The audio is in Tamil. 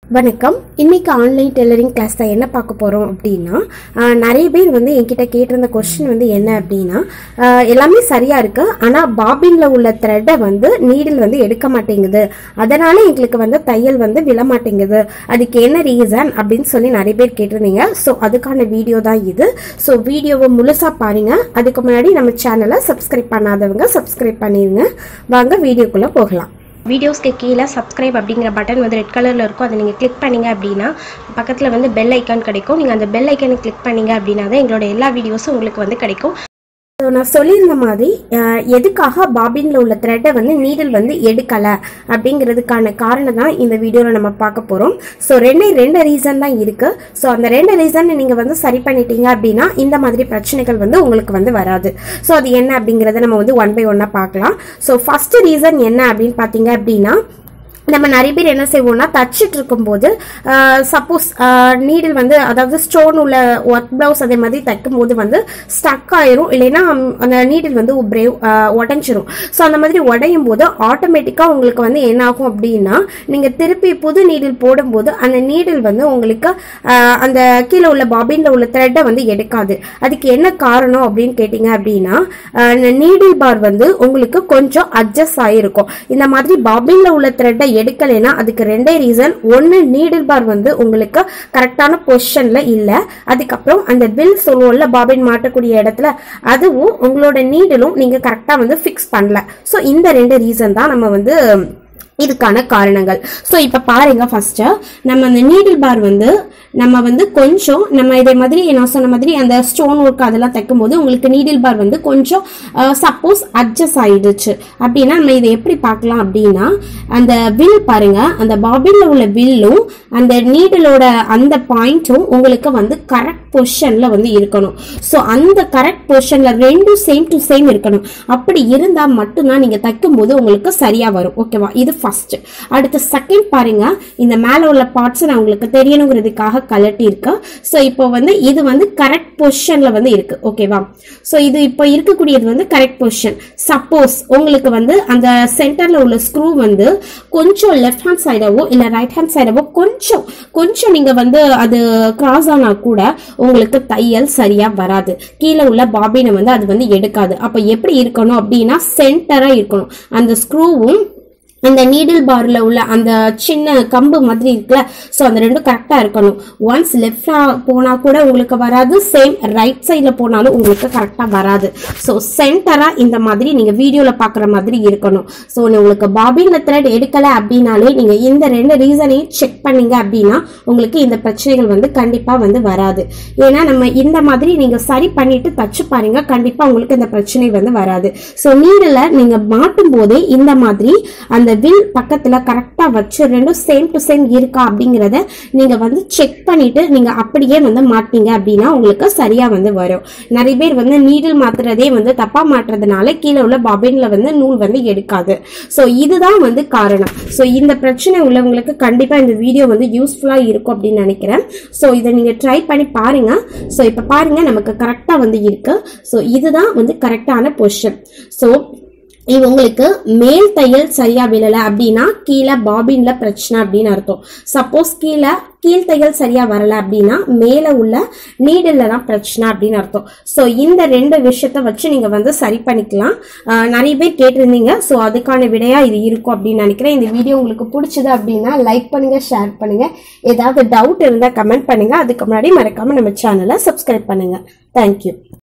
வணக்கம் இன்னைக்கு ஆன்லைன் டெய்லரிங் கிளாஸ் தான் என்ன பார்க்க போகிறோம் அப்படின்னா ஆஹ், நிறைய பேர் வந்து என்கிட்ட கேட்டிருந்த கொஸ்டின் வந்து என்ன அப்படின்னா ஆஹ், எல்லாமே சரியாக இருக்கு ஆனால் பாபினில் உள்ள த்ரெட்டை வந்து நீடில் வந்து எடுக்க மாட்டேங்குது அதனால எங்களுக்கு வந்து தையல் வந்து விழ மாட்டேங்குது அதுக்கு என்ன ரீசன் அப்படின்னு சொல்லி நிறைய பேர் கேட்டிருந்தீங்க ஸோ அதுக்கான வீடியோ தான் இது ஸோ வீடியோவை முழுசாக பாருங்க அதுக்கு முன்னாடி நம்ம சேனலை சப்ஸ்கிரைப் பண்ணாதவங்க சப்ஸ்கிரைப் பண்ணிடுங்க வாங்க வீடியோக்குள்ளே போகலாம் வீடியோஸ்க்கு கீழே சப்ஸ்கிரைப் அப்படிங்கிற பட்டன் வந்து ரெட் கலரில் இருக்கும் அதை நீங்கள் கிளிக் பண்ணீங்க அப்படின்னா பக்கத்தில் வந்து பெல் ஐக்கான் கிடைக்கும் நீங்கள் அந்த பெல் ஐக்கானை கிளிக் பண்ணீங்க அப்படின்னா தான் எங்களோட எல்லா வீடியோஸும் உங்களுக்கு வந்து கிடைக்கும் So, நான் சொல்லியிருந்த மாதிரி அஹ், எதுக்காக பாபின்ல உள்ள த்ரெட்டை வந்து நீடில் வந்து எடுக்கல அப்படிங்கிறதுக்கான காரணம் தான் இந்த வீடியோவில் நம்ம பார்க்க போகிறோம் ஸோ ரெண்டே ரெண்டு ரீசன் தான் இருக்கு ஸோ அந்த ரெண்டு ரீசன் நீங்கள் வந்து சரி பண்ணிட்டீங்க அப்படின்னா இந்த மாதிரி பிரச்சனைகள் வந்து உங்களுக்கு வந்து வராது ஸோ அது என்ன அப்படிங்கிறத நம்ம வந்து ஒன் பை ஒன்னாக பார்க்கலாம் ஸோ ஃபர்ஸ்ட் ரீசன் என்ன அப்படின்னு பார்த்தீங்க அப்படின்னா நம்ம நிறைய பேர் என்ன செய்வோம்னா தச்சிட்டு இருக்கும்போது சப்போஸ் நீடில் வந்து அதாவது ஸ்டோன் உள்ள ஒர்க் பிளவுஸ் அதே மாதிரி தைக்கும் போது வந்து ஸ்டக் ஆயிரும் இல்லைன்னா ம், அந்த நீடில் வந்து பிரேவ் உடஞ்சிரும் ஸோ அந்த மாதிரி உடையும் போது ஆட்டோமேட்டிக்காக உங்களுக்கு வந்து என்ன ஆகும் அப்படின்னா நீங்கள் திருப்பி புது நீடில் போடும்போது அந்த நீடில் வந்து உங்களுக்கு ஆஹ், அந்த கீழே உள்ள பாபின்ல உள்ள த்ரெட்டை வந்து எடுக்காது அதுக்கு என்ன காரணம் அப்படின்னு கேட்டிங்க அப்படின்னா ஆஹ், இந்த நீடில் பார் வந்து உங்களுக்கு கொஞ்சம் அட்ஜஸ்ட் ஆகிருக்கும் இந்த மாதிரி பாபின்ல உள்ள த்ரெட்டை எடுக்கலைன்னா அதுக்கு ரெண்டே ரீசன் ஒன்று நீடில் பார் வந்து உங்களுக்கு கரெக்டான பொசிஷன்ல இல்லை அதுக்கப்புறம் அந்த பில் சொல்லுவோம்ல பாபின் மாட்டக்கூடிய இடத்துல அதுவும் உங்களோட நீடிலும் நீங்க கரெக்டா வந்து ஃபிக்ஸ் பண்ணல ஸோ இந்த ரெண்டு ரீசன் தான் நம்ம வந்து இதுக்கான காரணங்கள் ஸோ இப்போ பாருங்க ஃபர்ஸ்ட் நம்ம அந்த நீடில் பார் வந்து நம்ம வந்து கொஞ்சம் நம்ம இதே மாதிரி நான் சொன்ன மாதிரி அந்த ஸ்டோன் ஒர்க் அதெல்லாம் தைக்கும் போது உங்களுக்கு நீடில் பார் வந்து கொஞ்சம் சப்போஸ் அட்ஜஸ்ட் ஆயிடுச்சு அப்படின்னா நம்ம இதை எப்படி பார்க்கலாம் அப்படின்னா அந்த வில் பாருங்க அந்த பாபின்ல உள்ள வில்லும் அந்த நீடிலோட அந்த பாயிண்ட்டும் உங்களுக்கு வந்து கரெக்ட் பொசிஷன்ல வந்து இருக்கணும் ஸோ அந்த கரெக்ட் பொசிஷன்ல ரெண்டும் சேம் டு சேம் இருக்கணும் அப்படி இருந்தா மட்டும்தான் நீங்க தைக்கும் போது உங்களுக்கு சரியா வரும் ஓகேவா இது ஃபர்ஸ்ட் அடுத்த செகண்ட் பாருங்க இந்த மேல உள்ள பார்ட்ஸ் நான் உங்களுக்கு தெரியணுங்கிறதுக்காக கலட்டி இருக்கு ஸோ இப்போ வந்து இது வந்து கரெக்ட் பொசிஷன்ல வந்து இருக்கு ஓகேவா ஸோ இது இப்போ இருக்கக்கூடியது வந்து கரெக்ட் பொசிஷன் சப்போஸ் உங்களுக்கு வந்து அந்த சென்டர்ல உள்ள ஸ்க்ரூ வந்து கொஞ்சம் லெஃப்ட் ஹேண்ட் சைடாவோ இல்ல ரைட் ஹேண்ட் சைடாவோ கொஞ்சம் கொஞ்சம் நீங்க வந்து அது கிராஸ் ஆனா கூட உங்களுக்கு தையல் சரியா வராது கீழே உள்ள பாபினை வந்து அது வந்து எடுக்காது அப்ப எப்படி இருக்கணும் அப்படின்னா சென்டரா இருக்கணும் அந்த ஸ்க்ரூவும் அந்த நீடில் பார்ல உள்ள அந்த சின்ன கம்பு மாதிரி இருக்குல்ல ஸோ அந்த ரெண்டும் கரெக்டாக இருக்கணும் ஒன்ஸ் லெஃப்டா போனா கூட உங்களுக்கு வராது சேம் ரைட் சைடில் போனாலும் உங்களுக்கு கரெக்டாக வராது ஸோ சென்டரா இந்த மாதிரி நீங்க வீடியோல பார்க்குற மாதிரி இருக்கணும் ஸோ உங்களுக்கு பாபின்ல த்ரெட் எடுக்கல அப்படின்னாலே நீங்க இந்த ரெண்டு ரீசனையும் செக் பண்ணீங்க அப்படின்னா உங்களுக்கு இந்த பிரச்சனைகள் வந்து கண்டிப்பா வந்து வராது ஏன்னா நம்ம இந்த மாதிரி நீங்க சரி பண்ணிட்டு தச்சு பாருங்க கண்டிப்பா உங்களுக்கு இந்த பிரச்சனை வந்து வராது ஸோ நீடில் நீங்க மாட்டும் போதே இந்த மாதிரி அந்த வில் பக்கத்துல கரெக்டா வச்சு ரெண்டும் சேம் டு சேம் இருக்கா அப்படிங்கறத நீங்க வந்து செக் பண்ணிட்டு நீங்க அப்படியே வந்து மாட்டீங்க அப்படின்னா உங்களுக்கு சரியா வந்து வரும் நிறைய பேர் வந்து நீடில் மாத்துறதே வந்து தப்பா மாட்டுறதுனால கீழே உள்ள பாபின்ல வந்து நூல் வந்து எடுக்காது ஸோ இதுதான் வந்து காரணம் ஸோ இந்த பிரச்சனை உள்ளவங்களுக்கு கண்டிப்பா இந்த வீடியோ வந்து யூஸ்ஃபுல்லா இருக்கும் அப்படின்னு நினைக்கிறேன் ஸோ இதை நீங்க ட்ரை பண்ணி பாருங்க ஸோ இப்போ பாருங்க நமக்கு கரெக்டா வந்து இருக்கு ஸோ இதுதான் வந்து கரெக்டான பொசிஷன் ஸோ இது உங்களுக்கு மேல் தையல் சரியா விழல அப்படின்னா கீழே பாபின்ல பிரச்சனை அப்படின்னு அர்த்தம் சப்போஸ் கீழே கீழ் தையல் சரியா வரல அப்படின்னா மேல உள்ள நீடில் தான் பிரச்சனை அப்படின்னு அர்த்தம் ஸோ இந்த ரெண்டு விஷயத்த வச்சு நீங்க வந்து சரி பண்ணிக்கலாம் ஆஹ் நிறைய பேர் கேட்டிருந்தீங்க ஸோ அதுக்கான விடையா இது இருக்கும் அப்படின்னு நினைக்கிறேன் இந்த வீடியோ உங்களுக்கு பிடிச்சது அப்படின்னா லைக் பண்ணுங்க ஷேர் பண்ணுங்க ஏதாவது டவுட் இருந்தால் கமெண்ட் பண்ணுங்க அதுக்கு முன்னாடி மறக்காம நம்ம சேனலை சப்ஸ்கிரைப் பண்ணுங்க தேங்க்யூ